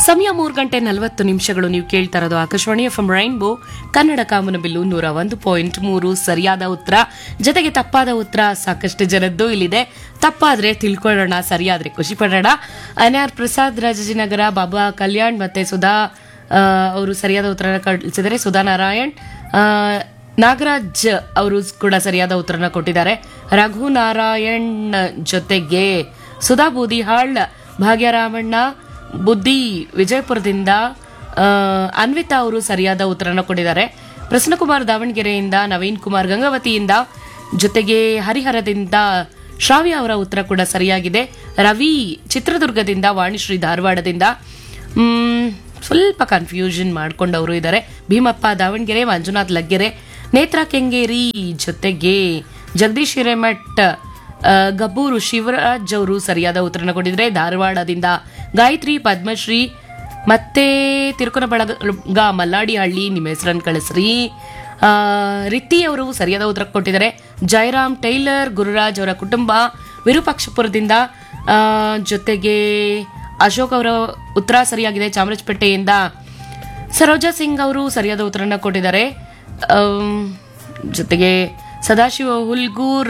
ಸಮಯ ಮೂರು ಗಂಟೆ ನಲವತ್ತು ನಿಮಿಷಗಳು ನೀವು ಕೇಳ್ತಾ ಇರೋದು Akashvani F M rainbow Kannada ಕಾಮನಬಿಲ್ಲು ನೂರ ಒಂದು ಪಾಯಿಂಟ್ ಮೂರು ಸರಿಯಾದ ಉತ್ತರ ಜೊತೆಗೆ ತಪ್ಪಾದ ಉತ್ತರ ಸಾಕಷ್ಟು ಜನದ್ದು ಇಲ್ಲಿದೆ ತಪ್ಪಾದ್ರೆ ತಿಳ್ಕೊಳ್ಳೋಣ ಸರಿಯಾದ್ರೆ ಖುಷಿ ಪಡೋಣ ಅನ್ಯಾರ್ ಪ್ರಸಾದ್ ರಾಜಾಜಿನಗರ ಬಾಬಾ ಕಲ್ಯಾಣ್ ಮತ್ತೆ ಸುಧಾ ಆ, ಅವರು ಸರಿಯಾದ ಉತ್ತರನ ಕಳಿಸಿದರೆ ಸುಧಾ ನಾರಾಯಣ್ ಆ, ನಾಗರಾಜ್ ಅವರು ಕೂಡ ಸರಿಯಾದ ಉತ್ತರನ ಕೊಟ್ಟಿದ್ದಾರೆ ರಘು ನಾರಾಯಣ್ ಜೊತೆಗೆ ಸುಧಾ ಬೂದಿಹಾಳ್ ಭಾಗ್ಯರಾಮಣ್ಣ ಬುದ್ಧಿ ವಿಜಯಪುರದಿಂದ ಆ, ಅನ್ವಿತಾ ಅವರು ಸರಿಯಾದ ಉತ್ತರನ ಕೊಟ್ಟಿದ್ದಾರೆ ಪ್ರಸನ್ನಕುಮಾರ್ ದಾವಣಗೆರೆಯಿಂದ ನವೀನ್ ಕುಮಾರ್ ಗಂಗಾವತಿಯಿಂದ ಜೊತೆಗೆ ಹರಿಹರದಿಂದ ಶ್ರಾವ್ಯ ಅವರ ಉತ್ತರ ಕೂಡ ಸರಿಯಾಗಿದೆ ರವಿ ಚಿತ್ರದುರ್ಗದಿಂದ ವಾಣಿಶ್ರೀ ಧಾರವಾಡದಿಂದ ಮ್, ಸ್ವಲ್ಪ ಕನ್ಫ್ಯೂಷನ್ ಮಾಡ್ಕೊಂಡವರು ಇದ್ದಾರೆ ಭೀಮಪ್ಪ ದಾವಣಗೆರೆ ಮಂಜುನಾಥ್ ಲಗ್ಗೆರೆ ನೇತ್ರ ಕೆಂಗೇರಿ ಜೊತೆಗೆ ಜಗದೀಶ್ ಹಿರೇಮಠ್ ಆ, ಗಬ್ಬೂರು ಶಿವರಾಜ್ ಅವರು ಸರಿಯಾದ ಉತ್ತರನ ಕೊಟ್ಟಿದ್ರೆ ಧಾರವಾಡದಿಂದ ಗಾಯತ್ರಿ ಪದ್ಮಶ್ರೀ ಮತ್ತೆ ತಿರುಕನಬಳಗ ಮಲ್ಲಾಡಿಹಳ್ಳಿ ನಿಮ್ಮ ಹೆಸರನ್ನು ಕಳಿಸ್ರಿ ಆ, ರಿತಿ ಅವರು ಸರಿಯಾದ ಉತ್ತರ ಕೊಟ್ಟಿದ್ದಾರೆ ಜಯರಾಮ್ ಟೈಲರ್ ಗುರುರಾಜ್ ಅವರ ಕುಟುಂಬ ವಿರೂಪಾಕ್ಷಪುರದಿಂದ ಆ, ಜೊತೆಗೆ ಅಶೋಕ್ ಅವರ ಉತ್ತರ ಸರಿಯಾಗಿದೆ ಚಾಮರಾಜಪೇಟೆಯಿಂದ ಸರೋಜಾ ಸಿಂಗ್ ಅವರು ಸರಿಯಾದ ಉತ್ತರನ ಕೊಟ್ಟಿದ್ದಾರೆ ಆಮ್, ಜೊತೆಗೆ ಸದಾಶಿವ ಹುಲ್ಗೂರ್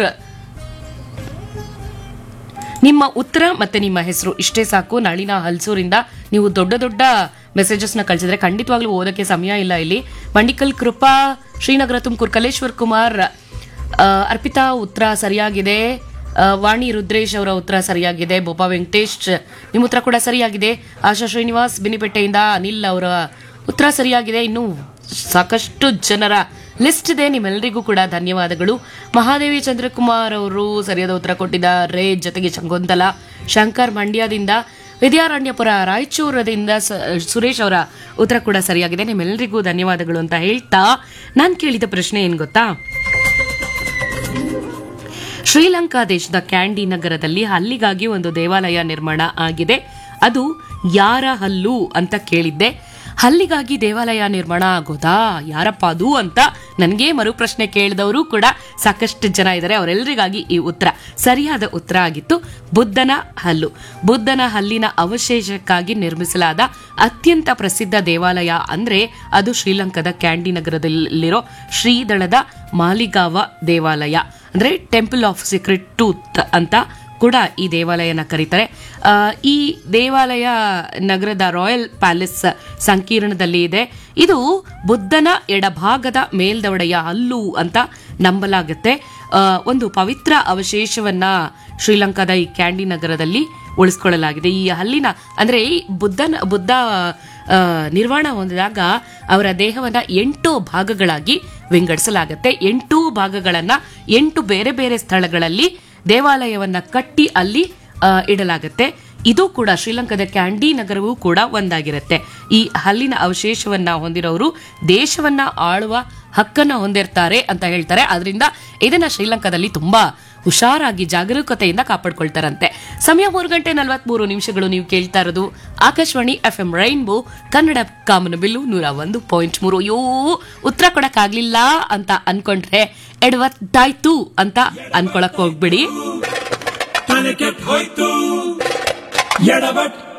ನಿಮ್ಮ ಉತ್ತರ ಮತ್ತೆ ನಿಮ್ಮ ಹೆಸರು ಇಷ್ಟೇ ಸಾಕು ನಳಿನ ಹಲ್ಸೂರಿಂದ ನೀವು ದೊಡ್ಡ ದೊಡ್ಡ ಮೆಸೇಜಸ್ನ ಕಳಿಸಿದ್ರೆ ಖಂಡಿತವಾಗ್ಲೂ ಓದಕ್ಕೆ ಸಮಯ ಇಲ್ಲ ಇಲ್ಲಿ ಮಂಡಿಕಲ್ ಕೃಪಾ ಶ್ರೀನಗರ ತುಮಕೂರು ಕಲೇಶ್ವರ್ ಕುಮಾರ್ ಆ, ಅರ್ಪಿತಾ ಉತ್ತರ ಸರಿಯಾಗಿದೆ ಆ, ವಾಣಿ ರುದ್ರೇಶ್ ಅವರ ಉತ್ತರ ಸರಿಯಾಗಿದೆ ಬೋಪಾ ವೆಂಕಟೇಶ್ ನಿಮ್ಮ ಉತ್ತರ ಕೂಡ ಸರಿಯಾಗಿದೆ ಆಶಾ ಶ್ರೀನಿವಾಸ್ ಬಿನಿಪೇಟೆಯಿಂದ ಅನಿಲ್ ಅವರ ಉತ್ತರ ಸರಿಯಾಗಿದೆ ಇನ್ನು ಸಾಕಷ್ಟು ಜನರ ಲಿಸ್ಟ್ ಇದೆ ನಿಮ್ಮೆಲ್ಲರಿಗೂ ಕೂಡ ಧನ್ಯವಾದಗಳು ಮಹಾದೇವಿ ಚಂದ್ರಕುಮಾರ್ ಅವರು ಸರಿಯಾದ ಉತ್ತರ ಕೊಟ್ಟಿದ್ದಾರೆ ಜೊತೆಗೆ ಶಂಗೊಂದಲ ಶಂಕರ್ ಮಂಡ್ಯದಿಂದ ವಿದ್ಯಾರಣ್ಯಪುರ ರಾಯಚೂರದಿಂದ ಸ- ಸುರೇಶ್ ಅವರ ಉತ್ತರ ಕೂಡ ಸರಿಯಾಗಿದೆ ನಿಮ್ಮೆಲ್ಲರಿಗೂ ಧನ್ಯವಾದಗಳು ಅಂತ ಹೇಳ್ತಾ ನಾನು ಕೇಳಿದ ಪ್ರಶ್ನೆ ಏನ್ ಗೊತ್ತಾ ಶ್ರೀಲಂಕಾ ದೇಶದ ಕ್ಯಾಂಡಿ ನಗರದಲ್ಲಿ ಹಲ್ಲಿಗಾಗಿ ಒಂದು ದೇವಾಲಯ ನಿರ್ಮಾಣ ಆಗಿದೆ ಅದು ಯಾರ ಹಲ್ಲು ಅಂತ ಕೇಳಿದ್ದೆ ಹಲ್ಲಿಗಾಗಿ ದೇವಾಲಯ ನಿರ್ಮಾಣ ಆಗೋದಾ ಯಾರಪ್ಪ ಅದು ಅಂತ ನನಗೆ ಮರುಪ್ರಶ್ನೆ ಕೇಳಿದವರು ಕೂಡ ಸಾಕಷ್ಟು ಜನ ಇದ್ದಾರೆ ಅವರೆಲ್ಲರಿಗಾಗಿ ಈ ಉತ್ತರ ಸರಿಯಾದ ಉತ್ತರ ಆಗಿತ್ತು ಬುದ್ಧನ ಹಲ್ಲು ಬುದ್ಧನ ಹಲ್ಲಿನ ಅವಶೇಷಕ್ಕಾಗಿ ನಿರ್ಮಿಸಲಾದ ಅತ್ಯಂತ ಪ್ರಸಿದ್ಧ ದೇವಾಲಯ ಅಂದ್ರೆ ಅದು ಶ್ರೀಲಂಕಾದ ಕ್ಯಾಂಡಿ ನಗರದಲ್ಲಿರೋ ಶ್ರೀದಳದ ಮಾಲಿಗಾವ ದೇವಾಲಯ ಅಂದ್ರೆ ಟೆಂಪಲ್ ಆಫ್ ಸೀಕ್ರೆಟ್ ಟೂತ್ ಅಂತ ಕೂಡ ಈ ದೇವಾಲಯನ ಕರೀತಾರೆ ಆ, ಈ ದೇವಾಲಯ ನಗರದ ರಾಯಲ್ ಪ್ಯಾಲೇಸ್ ಸಂಕೀರ್ಣದಲ್ಲಿ ಇದೆ ಇದು ಬುದ್ಧನ ಎಡಭಾಗದ ಮೇಲ್ದವಡೆಯ ಹಲ್ಲು ಅಂತ ನಂಬಲಾಗುತ್ತೆ ಆ, ಒಂದು ಪವಿತ್ರ ಅವಶೇಷವನ್ನ ಶ್ರೀಲಂಕಾದ ಈ ಕ್ಯಾಂಡಿ ನಗರದಲ್ಲಿ ಉಳಿಸ್ಕೊಳ್ಳಲಾಗಿದೆ ಈ ಹಲ್ಲಿನ ಅಂದ್ರೆ ಈ ಬುದ್ಧನ ಬುದ್ಧ ಆ, ನಿರ್ವಾಣ ಹೊಂದಿದಾಗ ಅವರ ದೇಹವನ್ನ ಎಂಟು ಭಾಗಗಳಾಗಿ ವಿಂಗಡಿಸಲಾಗುತ್ತೆ ಎಂಟು ಭಾಗಗಳನ್ನ ಎಂಟು ಬೇರೆ ಬೇರೆ ಸ್ಥಳಗಳಲ್ಲಿ ದೇವಾಲಯವನ್ನ ಕಟ್ಟಿ ಅಲ್ಲಿ ಆ, ಇಡಲಾಗುತ್ತೆ ಇದು ಕೂಡ ಶ್ರೀಲಂಕಾದ ಕ್ಯಾಂಡಿ ನಗರವೂ ಕೂಡ ಒಂದಾಗಿರುತ್ತೆ ಈ ಹಲ್ಲಿನ ಅವಶೇಷವನ್ನ ಹೊಂದಿರೋರು ದೇಶವನ್ನ ಆಳುವ ಹಕ್ಕನ್ನ ಹೊಂದಿರ್ತಾರೆ ಅಂತ ಹೇಳ್ತಾರೆ ಅದರಿಂದ ಇದನ್ನ ಶ್ರೀಲಂಕಾದಲ್ಲಿ ತುಂಬಾ ಹುಷಾರಾಗಿ ಜಾಗರೂಕತೆಯಿಂದ ಕಾಪಾಡ್ಕೊಳ್ತಾರಂತೆ ಸಮಯ ಮೂರು ಗಂಟೆ ನಲವತ್ಮೂರು ನಿಮಿಷಗಳು ನೀವು ಕೇಳ್ತಾ ಇರೋದು Akashvani F M rainbow Kannada ಕಾಮನಬಿಲ್ಲು ನೂರ ಒಂದು ಪಾಯಿಂಟ್ ಮೂರು ಅಯ್ಯೋ ಉತ್ತರ ಕೊಡಕ್ಕಾಗ್ಲಿಲ್ಲ ಅಂತ ಅನ್ಕೊಂಡ್ರೆ ಎಡವತ್ತಾಯ್ತು ಅಂತ ಅನ್ಕೊಳಕ್ ಹೋಗ್ಬಿಡಿ ತಲೆ ಕೆಟ್ಟ ಹೋಯ್ತು ಎಡವಟ್